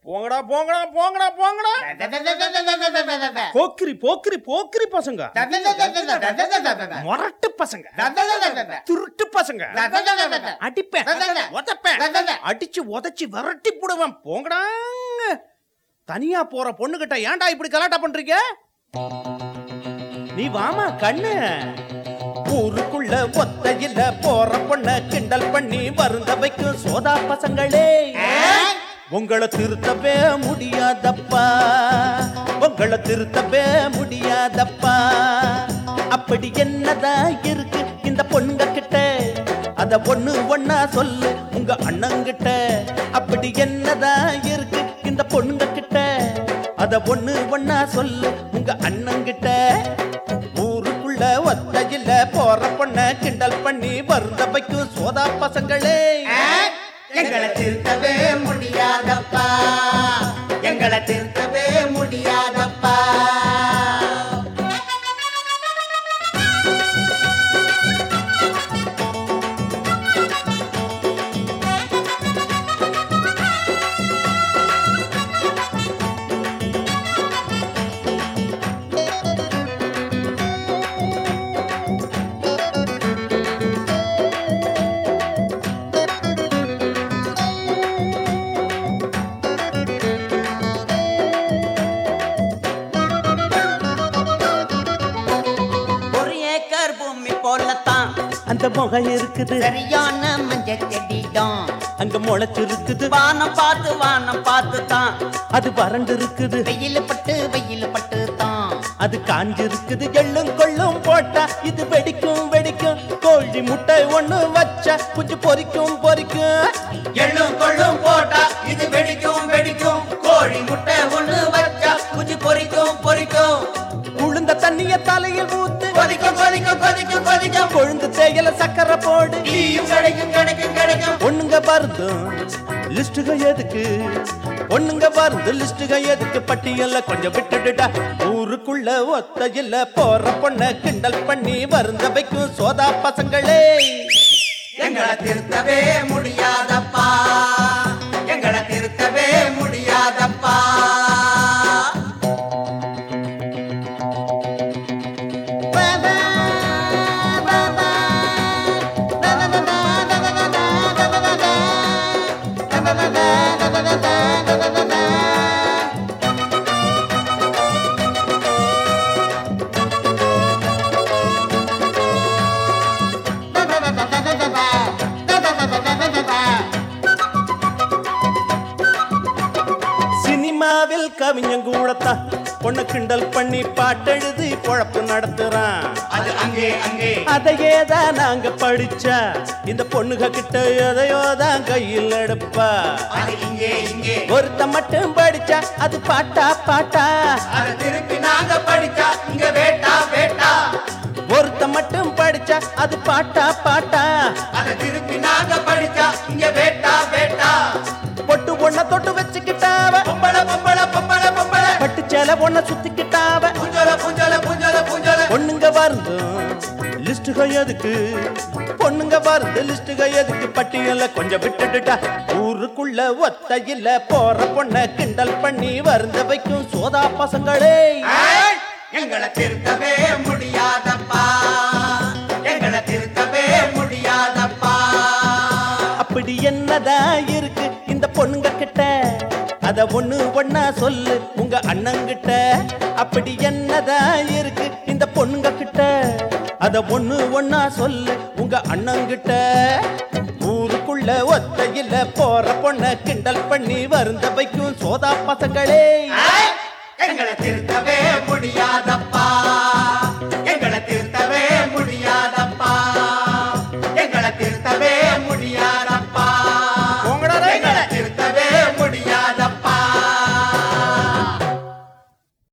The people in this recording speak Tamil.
போங்கடா போங்கடா போங்கடா போங்கடா போக்கிரி போக்கிரி போக்கிரி பசங்க முரட்டு பசங்க திருட்டு பசங்க அடிப்பேன் உதப்பேன் அடிச்சு உதைச்சு விரட்டி போடுவேன் போங்கடா தனியா போற பொண்ணுகிட்ட ஏன்டா இப்படி கலாட்டா பண்றீங்க நீ வாமா கண்ணு ஊருக்குள்ள ஒத்தையில போற பொண்ண கிண்டல் பண்ணி வருந்த வைக்கும் சோதா பசங்களே உங்களை திருத்தவே முடியாதப்பா உங்களை திருத்தவே முடியாதப்பா அப்படி என்னதான் இருக்கு இந்த பொண்ணுங்க கிட்ட அத ஒண்ணு ஒண்ணா சொல்லு உங்க அண்ணங்கிட்ட அப்படி என்னதான் இருக்கு இந்த பொண்ணுங்க கிட்ட அத ஒண்ணு ஒண்ணா சொல்லு உங்க அண்ணங்கிட்ட ஊருக்குள்ள ஒத்தையில போற பொண்ண கிண்டல் பண்ணி வருந்த வைக்கும் சோதா பசங்களே எங்களை திருத்தவே முடியாதப்பா எங்களை திருத்தவே முடியாதப்பா ஒரு ஏக்கர் பூமி போலத்தான் அந்த முகம் இருக்குது சரியான மஞ்சள் செடிதான் அங்க முளைச்சிருக்குது வானம் பார்த்து வானம் பார்த்து தான் அது வறண்டு இருக்குது வெயில் பட்டு வெயில் பட்டு தான் அது காஞ்சிருக்குது எள்ளும் கொள்ளும் போட்டா இது வெடிக்கும் வெடிக்கும் கோழி முட்டை ஒண்ணு வச்சா குஞ்சு பொரிக்கும் பொரிக்கும் எள்ளும் கொள்ளும் போட்டா இது வெடிக்கும் வெடிக்கும் கோழி முட்டை ஒண்ணு வச்சா குஞ்சு பொரிக்கும் பொரிக்கும் உளுந்த தண்ணிய தலையில் ஊத்து கொதிக்கும் கொதிக்கும் கொதிக்கும் கொதிக்கும் கொழுந்து தேயில சக்கரை போடு டீயும் கிடைக்கும் கிடைக்கும் கிடைக்கும் ஒண்ணுங்க வருதும் லிஸ்டுக எதுக்கு ஒண்ணுங்க வருது லிஸ்டுக எதுக்கு பட்டியல்ல கொஞ்சம் விட்டுடுடா ஊருக்குள்ள ஒத்தையில போற பொண்ண கிண்டல் பண்ணி வருந்த வைக்கும் சோதா பசங்களே எங்களை திருத்தவே முடியாதப்பா எங்களை திருத்தவே முடியாதப்பா சினிமாவில் கவிஞன் கூடத்தான் பொண்ணு கிண்டல் பண்ணி பாட்டெழுதி பொழப்பு நடத்துறான் அது அங்கே அங்கே அதையே தான் நாங்க படிச்சா இந்த பொண்ணுக கிட்ட எதையோ தான் கையில் எடுப்பா அது இங்கே இங்கே ஒருத்த மட்டும் படிச்சா அது பாட்டா பாட்டா அதை திருப்பி நாங்க படிச்சா இங்க வேட்டா வேட்டா ஒருத்த மட்டும் படிச்சா அது பாட்டா பாட்டா அதை திருப்பி நாங்க படிச்சா இங்க வேட்டா வேட்டா பொட்டு ஒண்ண தொட்டு வச்சுக்கிட்டாவ பொம்பளை பொம்பளை பொம்பளை பொம்பளை பட்டு சேலை ஒண்ண சுத்திக்கிட்டாவ புஞ்சல புஞ்சல புஞ்சல புஞ்சல பொண்ணுங்க வருந்தும் லிஸ்டுக எதுக்கு பொண்ணுங்க வருது லிஸ்டுக எதுக்கு பட்டியல கொஞ்சம் விட்டுடுட்டா ஊருக்குள்ள ஒத்தையில போற பொண்ண கிண்டல் பண்ணி வருந்த வைக்கும் சோதா பசங்களே ஏய், எங்களை திருத்தவே முடியாதப்பா எங்களை திருத்தவே முடியாதப்பா அப்படி என்னதான் இருக்கு இந்த பொண்ணுங்க கிட்ட அத ஒண்ணு ஒண்ணா சொல்லு உங்க அண்ணங்கிட்ட அப்படி என்னதான் இருக்கு இந்த பொண்ணுங்க கிட்ட அத ஒண்ணு ஒண்ணா சொல்லு உங்க அண்ணங்கிட்ட ஊருக்குள்ள ஒத்தையில போற பொண்ண கிண்டல் பண்ணி வருந்த வைக்கும் சோதா பசங்களே ஏய், எங்களை திருத்தவே